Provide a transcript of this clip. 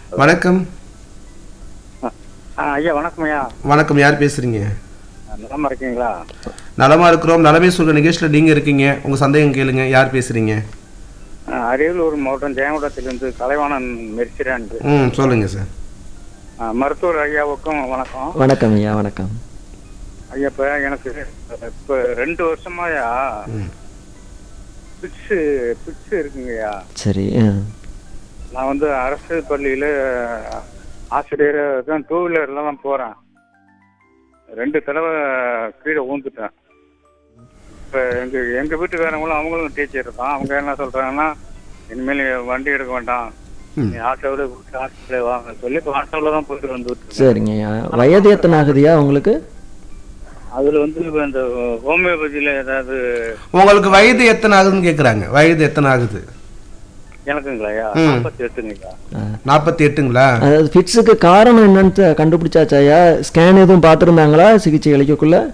வணக்கம் ஆ, ஐயா வணக்கம் ஐயா வணக்கம் யார் பேசுறீங்க நலமா இருக்கீங்களா நலமா இருக்கிறோம் நலமே சொல்ற நிகழ்ச்சியில் நீங்க இருக்கீங்க உங்க சந்தேகம் கேளுங்க யார் பேசுறீங்க ஆ, அரியலூர் மாவட்டம் ஜெயங்கொண்டத்திலிருந்து கலைவாணன் மெர்சிரான் ம் சொல்லுங்க சார் மருத்துவர் ஐயாவுக்கும் வணக்கம் வணக்கம் ஐயா வணக்கம் ஐயா இப்ப எனக்கு இப்ப ரெண்டு வருஷமாயா ம். பிட்ஸு பிட்ஸு இருக்குங்கய்யா சரி ஆ. நான் வந்து அரசு பள்ளியில ஆசிரியர் தான் டூ வீலர்ல தான் போறேன் ரெண்டு தடவை கீழே ஊந்துட்டேன் இப்ப எங்க எங்க வீட்டுக்காரங்களும் அவங்களும் டீச்சர் தான் அவங்க என்ன சொல்றாங்கன்னா இனிமேல் வண்டி எடுக்க வேண்டாம் ம். நீ ஆட்டோவில் ஆட்டோவில் வாங்க சொல்லி இப்போ ஆட்டோவில் தான் போயிட்டு வந்துட்டு இருக்கேன். சரிங்க ஐயா வயது எத்தனை ஆகுதுயா உங்களுக்கு அதுல வந்து இப்ப இந்த ஹோமியோபதியில ஏதாவது உங்களுக்கு வயது எத்தனை ஆகுதுன்னு கேக்குறாங்க வயது எத்தனை ஆகுது எனக்குங்களா ம். நாற்பத்தி எட்டுங்களா ஆ. நாற்பத்தி எட்டுங்களா அதாவது ஃபிட்ஸுக்கு காரணம் என்னன்னு தெ- கண்டுபிடிச்சாச்சா ஐயா ஸ்கேன் எதுவும் பார்த்துருந்தாங்களா சிகிச்சை அளிக்கக்குள்ள